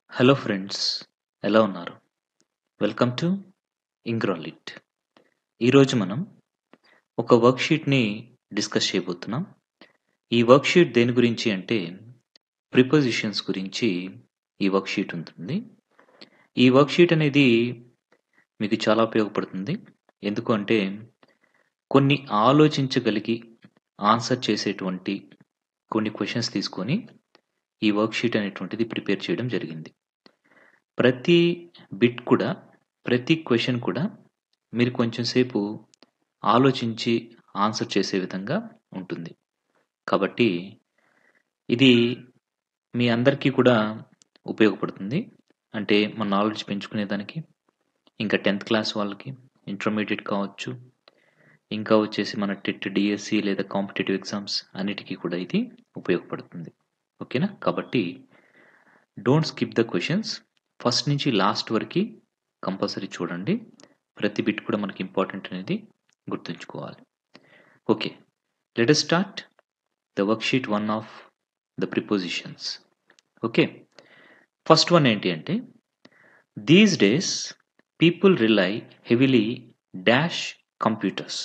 Hello friends ఎలా ఉన్నారు welcome to ఇంగ్రాలిట్ ఈరోజు మనం ఒక వర్క్షీట్ని డిస్కస్ చేయబోతున్నాం ఈ వర్క్షీట్ దేని గురించి అంటే ప్రిపోజిషన్స్ గురించి ఈ వర్క్షీట్ ఉంటుంది ఈ వర్క్షీట్ అనేది మీకు చాలా ఉపయోగపడుతుంది ఎందుకు అంటే కొన్ని ఆలోచించగలిగి ఆన్సర్ చేసేటువంటి కొన్ని క్వశ్చన్స్ తీసుకొని ఈ వర్క్షీట్ అనేటువంటిది ప్రిపేర్ చేయడం జరిగింది ప్రతి బిట్ కూడా ప్రతి క్వశ్చన్ కూడా మీరు కొంచెం సేపు ఆలోచించి ఆన్సర్ చేసే విధంగా ఉంటుంది కాబట్టి ఇది మీ అందరికీ కూడా ఉపయోగపడుతుంది అంటే మన నాలెడ్జ్ పెంచుకునేదానికి ఇంకా టెన్త్ క్లాస్ వాళ్ళకి ఇంటర్మీడియట్ కావచ్చు ఇంకా వచ్చేసి మన టెట్ డిఎస్సి లేదా కాంపిటేటివ్ ఎగ్జామ్స్ అన్నిటికీ కూడా ఇది ఉపయోగపడుతుంది ఓకేనా కాబట్టి don't skip the questions first నుంచి లాస్ట్ వరకు కంపల్సరీ చూడండి ప్రతి బిట్ కూడా మనకి ఇంపార్టెంట్ అనేది గుర్తుంచుకోవాలి okay let start the worksheet one of the prepositions okay first one ఏంటి అంటే these days people rely heavily dash computers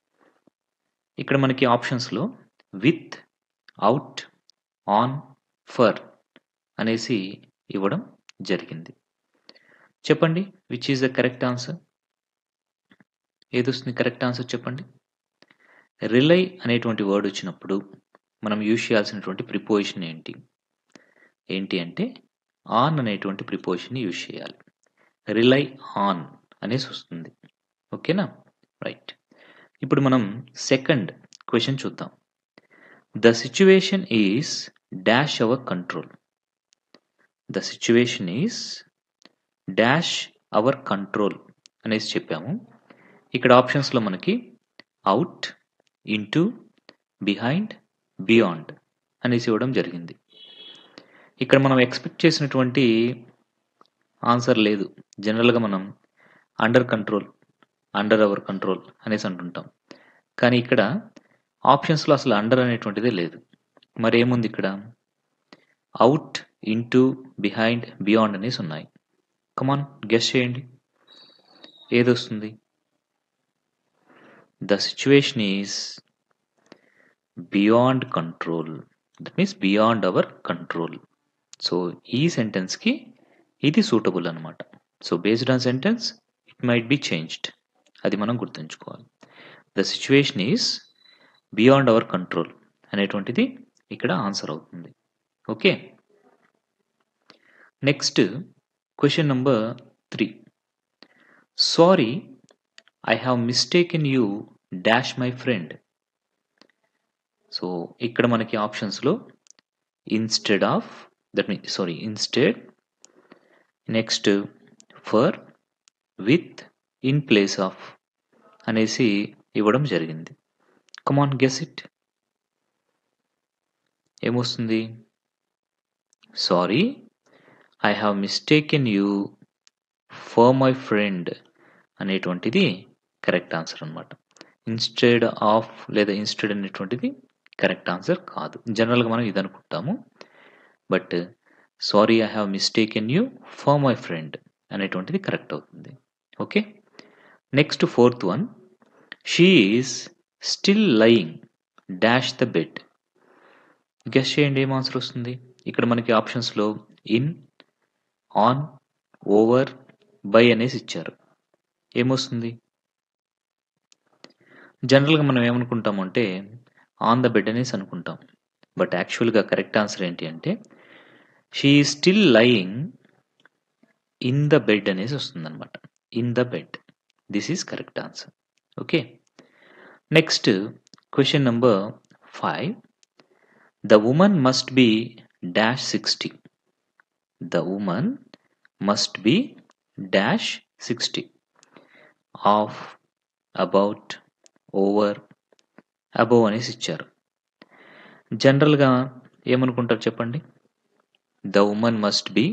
ఇక్కడ మనకి ఆప్షన్స్లో విత్ అవుట్ ఆన్ ఫర్ అనేసి ఇవ్వడం జరిగింది చెప్పండి which is the correct answer ఏది వస్తుంది కరెక్ట్ ఆన్సర్ చెప్పండి రిలై అనేటువంటి వర్డ్ వచ్చినప్పుడు మనం యూజ్ చేయాల్సినటువంటి ప్రిపోజిషన్ ఏంటి ఏంటి అంటే ఆన్ అనేటువంటి ప్రిపోజిషన్ని యూజ్ చేయాలి రిలై ఆన్ అనేసి వస్తుంది ఓకేనా రైట్ ఇప్పుడు మనం సెకండ్ క్వశ్చన్ చూద్దాం the situation is dash our control the situation is dash our control అనేసి చెప్పాము ఇక్కడ ఆప్షన్స్లో మనకి అవుట్ ఇంటూ బిహైండ్ బియాండ్ అనేసి ఇవ్వడం జరిగింది ఇక్కడ మనం ఎక్స్పెక్ట్ చేసినటువంటి ఆన్సర్ లేదు జనరల్గా మనం under control under our control అనేసి అంటుంటాం కానీ ఇక్కడ ఆప్షన్స్లో అసలు అండర్ అనేటువంటిదే లేదు మరి ఏముంది ఇక్కడ అవుట్ ఇంటూ బిహైండ్ బియాండ్ అనేసి ఉన్నాయి కమాన్ గెస్ చేయండి ఏది వస్తుంది the situation is beyond control that means beyond our control so ఈ సెంటెన్స్కి ఇది సూటబుల్ అనమాట so based on sentence it might be changed అది మనం గుర్తుంచుకోవాలి the situation is beyond our control అనేటువంటిది ఇక్కడ ఆన్సర్ అవుతుంది okay next question number three sorry I have mistaken you dash my friend so ఇక్కడ మనకి ఆప్షన్స్లో instead of that mean sorry instead next for with in place of అనేసి ఇవ్వడం జరిగింది come on guess it ఏమొస్తుంది sorry I have mistaken you for my friend అనేటువంటిది correct answer అనమాట instead of లేదా ఇన్స్టెడ్ అనేటువంటిది కరెక్ట్ ఆన్సర్ కాదు జనరల్గా మనం ఇది అనుకుంటాము but sorry I have mistaken you for my friend అనేటువంటిది కరెక్ట్ అవుతుంది okay next fourth one she is still lying dash the bed guess చేయండి ఏం ఆన్సర్ వస్తుంది ఇక్కడ మనకి ఆప్షన్స్లో ఇన్ ఆన్ ఓవర్ బై అనేసి ఇచ్చారు ఏమొస్తుంది జనరల్గా మనం ఏమనుకుంటాం అంటే ఆన్ ద బెడ్ అనేసి అనుకుంటాం బట్ యాక్చువల్గా కరెక్ట్ ఆన్సర్ ఏంటి అంటే she still lying in the bed అనేసి వస్తుంది అనమాట in the bed this is correct answer okay next question number five the woman must be dash sixty the woman must be dash sixty of about over above అనేసి ఇచ్చారు జనరల్గా ఏమనుకుంటారు చెప్పండి the woman must be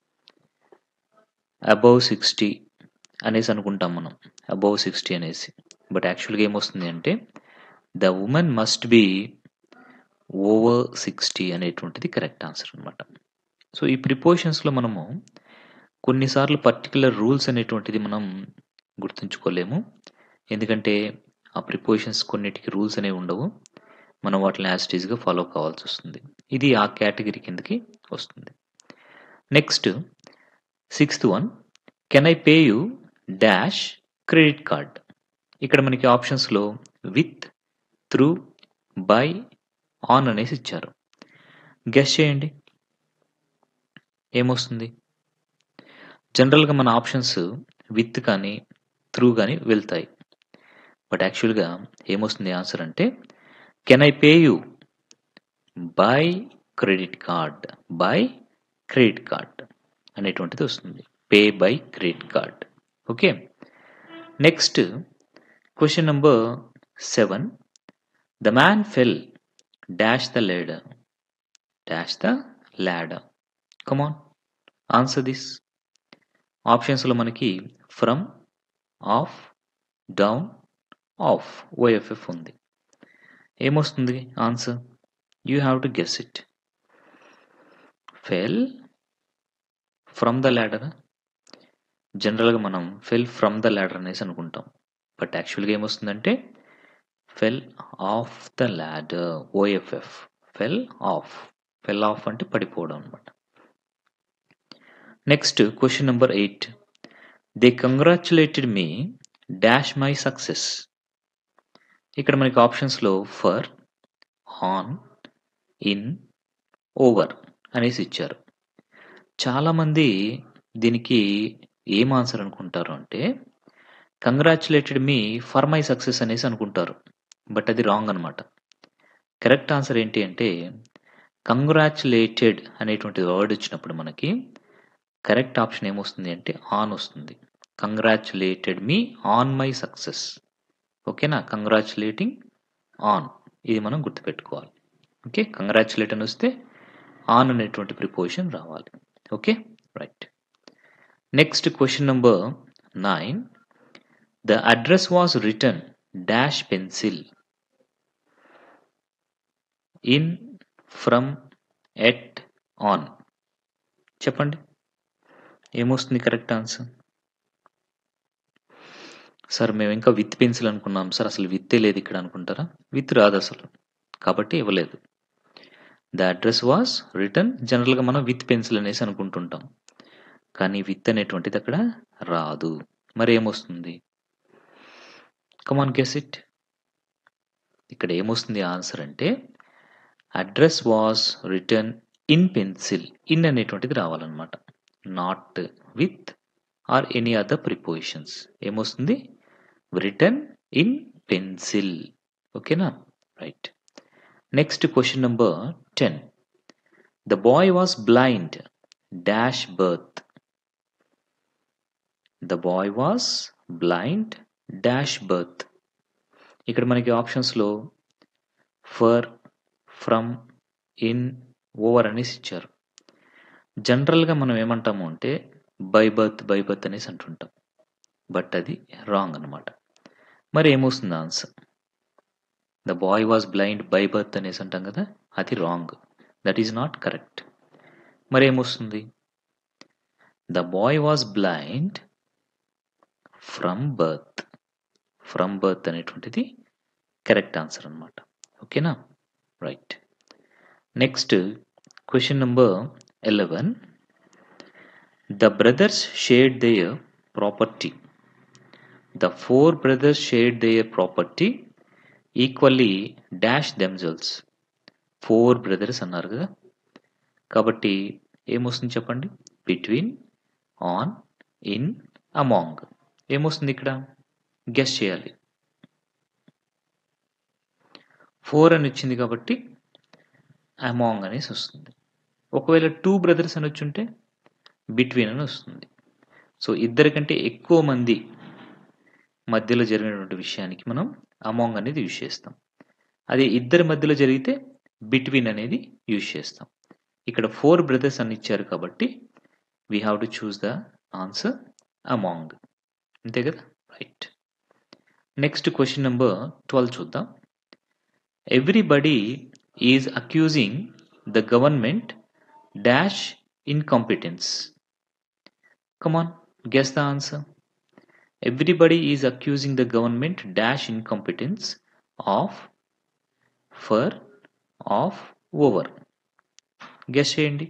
above sixty అనేసి అనుకుంటాం మనం above sixty అనేసి but యాక్చువల్గా ఏమొస్తుంది అంటే the women must be over sixty అనేటువంటిది కరెక్ట్ ఆన్సర్ అనమాట సో ఈ ప్రిపోజిషన్స్‌లో మనము కొన్నిసార్లు పర్టిక్యులర్ రూల్స్ అనేటువంటిది మనం గుర్తుంచుకోలేము. ఎందుకంటే ఆ ప్రిపోజిషన్స్ కొన్నిటికి రూల్స్ అనేవి ఉండవు. మనం వాటిని యాజ్ ఇట్ ఈస్‌గా ఫాలో కావాల్సొస్తుంది. ఇది ఆ కేటగరీ కిందకి వస్తుంది. Next sixth one can I pay you dash credit card. ఇక్కడ మనకి ఆప్షన్స్‌లో విత్, త్రూ, బై, ఆన్ అనేసి ఇచ్చారు. గెస్ చేయండి. ఏమొస్తుంది? జనరల్‌గా మన ఆప్షన్స్ విత్ కానీ, త్రూ గాని వెళ్తాయి. బట్ యాక్చువల్‌గా ఏమొస్తుంది ఆన్సర్ అంటే can I pay you by credit card. By credit card అనేటువంటిది వస్తుంది. Pay by credit card. Okay. Next question number 7 the man fell dash the ladder. Dash the ladder. Come on answer this. ఆప్షన్స్‌లో మనకి from, off, down, off O F F ఉంది. ఏమొస్తుంది answer? You have to guess it. Fell from the లాడరా? జనరల్‌గా మనం ఫెల్ from the ladder అనేసి అనుకుంటాం. But యాక్చువల్‌గా ఏమొస్తుందంటే fell off the ladder O F F. Fell off. Fell off అంటే పడిపోవడం అన్నమాట. Next question number 8 they congratulated me dash my success. ఇక్కడ మనకి ఆప్షన్స్‌లో ఫర్, ఆన్, ఇన్, ఓవర్ అనేసి ఇచ్చారు. చాలామంది దీనికి ఏం ఆన్సర్ అనుకుంటారు అంటే congratulated me for my success అనేసి అనుకుంటారు. బట్ అది రాంగ్ అన్నమాట. కరెక్ట్ ఆన్సర్ ఏంటి అంటే కంగ్రాచ్యులేటెడ్ అనేటువంటి వర్డ్ వచ్చినప్పుడు మనకి కరెక్ట్ ఆప్షన్ ఏమొస్తుంది అంటే ఆన్ వస్తుంది. Congratulated me on my success. ఓకేనా? కంగ్రాచ్యులేటింగ్ ఆన్ ఇది మనం గుర్తుపెట్టుకోవాలి. ఓకే. కంగ్రాచ్యులేట్ అని వస్తే ఆన్ అనేటువంటి ప్రిపోజిషన్ రావాలి. Okay. Right. Next question number 9 the address was written dash pencil. In, from, at, on. చెప్పండి. ఏమొస్తుంది కరెక్ట్ ఆన్సర్? సార్ మేము ఇంకా విత్ పెన్సిల్ అనుకున్నాం సార్. అసలు విత్తే లేదు ఇక్కడ అనుకుంటారా? విత్ రాదసలు. కాబట్టి ఇవ్వలేదు. ద అడ్రెస్ వాస్ రిటన్ జనరల్‌గా మనం విత్ పెన్సిల్ అనేసి అనుకుంటుంటాం. కానీ విత్ అనేటువంటిది అక్కడ రాదు. మరి ఏమొస్తుంది? Come on guess it. ఇక్కడ ఏమొస్తుంది ఆన్సర్ అంటే address was written in pencil. In అనేటువంటిది రావాలన్నమాట. Not with or any other prepositions. ఏమొస్తుంది? Written in pencil. ఓకేనా? Right. Next question number 10 the boy was blind dash birth. The boy was blind dash birth. ఇక్కడ మనకి ఆప్షన్స్‌లో for, from, in, over అనేసి ఇచ్చారు. జనరల్‌గా మనం ఏమంటాము అంటే బై బర్త్, బై బర్త్ అనేసి అంటుంటాం. బట్ అది రాంగ్ అన్నమాట. మరి ఏమొస్తుంది answer? The boy was blind by birth అనేసి అంటాం కదా! అది wrong. That is not correct. మరి ఏమొస్తుంది? The boy was blind from birth. From birth అనేటువంటిది కరెక్ట్ ఆన్సర్ అన్నమాట. ఓకేనా? Right. Next question number 11 the brothers shared their property. The four brothers shared their property equally dash themselves. Four brothers అన్నారు కదా! కాబట్టి ఏమొస్తుంది చెప్పండి? Between, on, in, among. ఏమొస్తుంది ఇక్కడ? గెస్ చేయాలి. 4 అని వచ్చింది కాబట్టి అమాంగ్ అనేసి వస్తుంది. ఒకవేళ 2 బ్రదర్స్ అని వచ్చుంటే బిట్వీన్ అని వస్తుంది. సో ఇద్దరి కంటే ఎక్కువ మంది మధ్యలో జరిగినటువంటి విషయానికి మనం అమాంగ్ అనేది యూజ్ చేస్తాం. అదే ఇద్దరి మధ్యలో జరిగితే బిట్వీన్ అనేది యూజ్ చేస్తాం. ఇక్కడ 4 బ్రదర్స్ అని ఇచ్చారు కాబట్టి we have to choose the answer among. అంతే కదా! రైట్. నెక్స్ట్ క్వెషన్ నంబర్ 12 చూద్దాం. Everybody is accusing the government dash incompetence come on guess the answer everybody is accusing the government dash incompetence of for of over guess చేయండి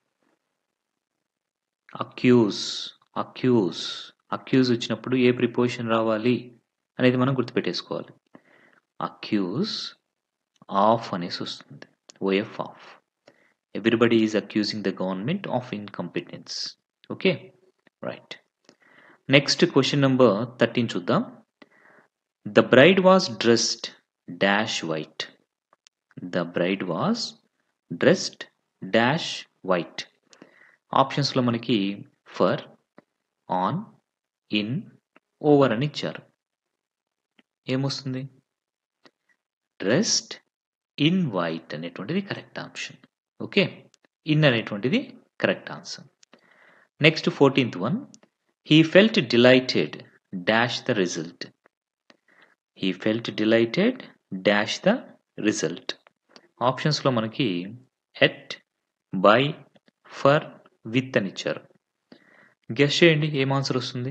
accuse accuse accuse వచ్చినప్పుడు ఏ preposition రావాలి అనేది మనం గుర్తుపెట్టేసుకోవాలి accuse of అనేసి వస్తుంది O F of everybody is accusing the government of incompetence okay right next question number thirteen చూద్దాం the bride was dressed dash white the bride was dressed dash white ఆప్షన్స్లో మనకి ఫర్ ఆన్ ఇన్ ఓవర్ అని ఇచ్చారు ఏమొస్తుంది dressed in white అనేటువంటిది correct option okay in అనేటువంటిది correct answer next fourteenth one he felt delighted dash the result he felt delighted dash the result ఆప్షన్స్లో మనకి at by for with అని ఇచ్చారు guess చేయండి ఏం ఆన్సర్ వస్తుంది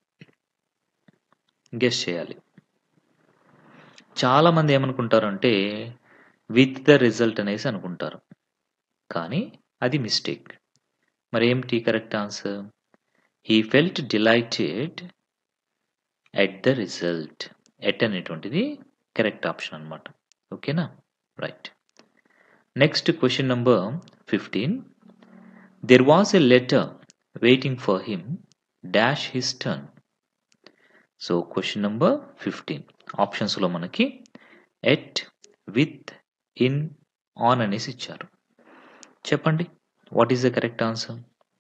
గెస్ చేయాలి చాలామంది ఏమనుకుంటారు అంటే విత్ ద రిజల్ట్ అనేసి అనుకుంటారు కానీ అది మిస్టేక్ మరి ఏమిటి correct answer he felt delighted at the result at అనేటువంటిది కరెక్ట్ ఆప్షన్ అనమాట ఓకేనా right next question number fifteen there was a letter waiting for him dash his turn so question number fifteen ఆప్షన్స్లో మనకి at with in on అనేసి ఇచ్చారు చెప్పండి what is the correct answer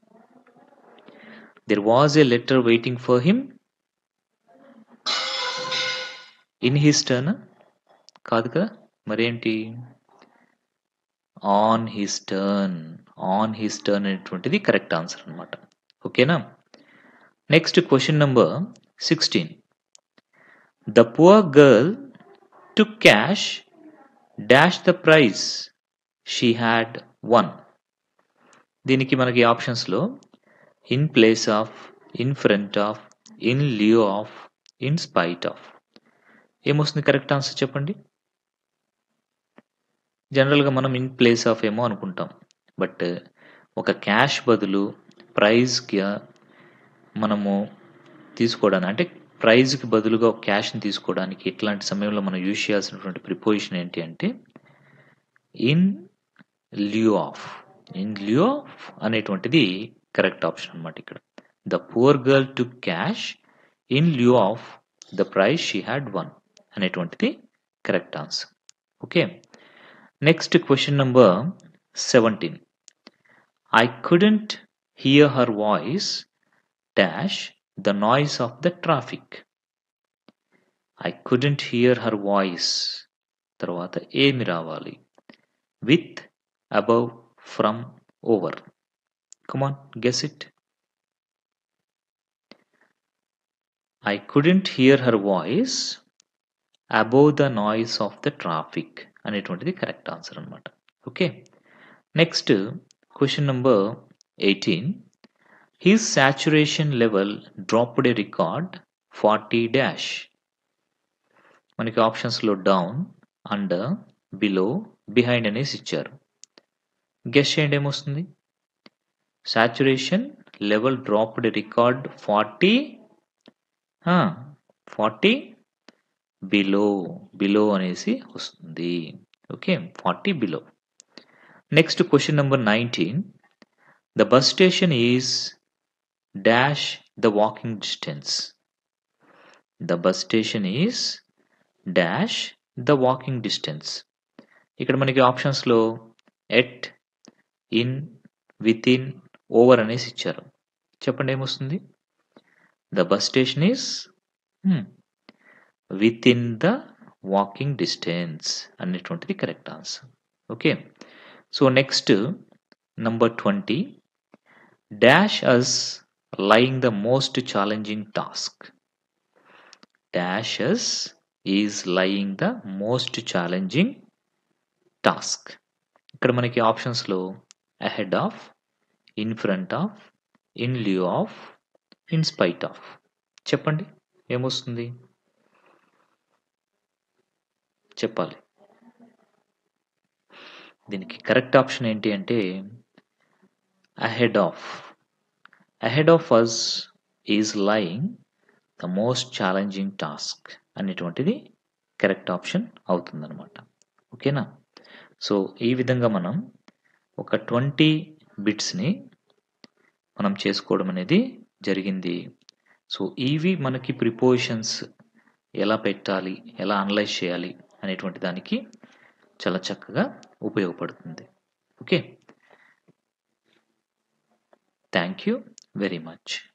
there was a letter waiting for him in his turn కాదు కదా మరేంటి on his turn on his turn అనేటువంటిది correct answer అనమాట ఓకేనా next question number sixteen the poor girl to cash dash the prize she had won దీనికి మనకి ఆప్షన్స్లో in place of in front of in lieu of in spite of ఏమొస్తుంది correct answer చెప్పండి జనరల్గా మనం in place of ఏమో అనుకుంటాం but ఒక క్యాష్ బదులు ప్రైజ్కి మనము తీసుకోవడానికి అంటే ప్రైజ్కి బదులుగా ఒక క్యాష్ని తీసుకోవడానికి ఇట్లాంటి సమయంలో మనం యూజ్ చేయాల్సినటువంటి ప్రిపోజిషన్ ఏంటి అంటే in lieu of in lieu of అనేటువంటిది కరెక్ట్ ఆప్షన్ అనమాట ఇక్కడ the poor girl to cash in lieu of the prize she had won అనేటువంటిది correct answer okay next question number seventeen I couldn't hear her voice dash the noise of the traffic I couldn't hear her voice తర్వాత ఏమి రావాలి with above from over come on guess it I couldn't hear her voice above the noise of the traffic అనేటువంటిది correct answer అనమాట okay next question number eighteen his saturation level dropped a record forty dash మనకి ఆప్షన్స్లో down under below behind అనేసి ఇచ్చారు guess చేయండి ఏమొస్తుంది saturation level dropped record forty forty below below అనేసి వస్తుంది okay forty below next question number nineteen the bus station is dash the walking distance the bus station is dash the walking distance ఇక్కడ మనకి ఆప్షన్స్లో at in with in over అనేసి ఇచ్చారు చెప్పండి ఏమొస్తుంది the bus station is with in the walking distance అనేటువంటిది correct answer okay so next number twenty dash us lying the most challenging task dash us is lying the most challenging task ఇక్కడ మనకి ఆప్షన్స్లో ahead of in front of in lieu of in spite of చెప్పండి ఏమొస్తుంది చెప్పాలి దీనికి correct option ఏంటి అంటే ahead of ahead of us is lying the most challenging task అనేటువంటిది కరెక్ట్ ఆప్షన్ అవుతుందన్నమాట ఓకేనా సో ఈ విధంగా మనం ఒక ట్వంటీ బిట్స్ని మనం చేసుకోవడం అనేది జరిగింది సో ఇవి మనకి ప్రిపోజిషన్స్ ఎలా పెట్టాలి ఎలా అనలైజ్ చేయాలి అనేటువంటి దానికి చాలా చక్కగా ఉపయోగపడుతుంది okay thank you very much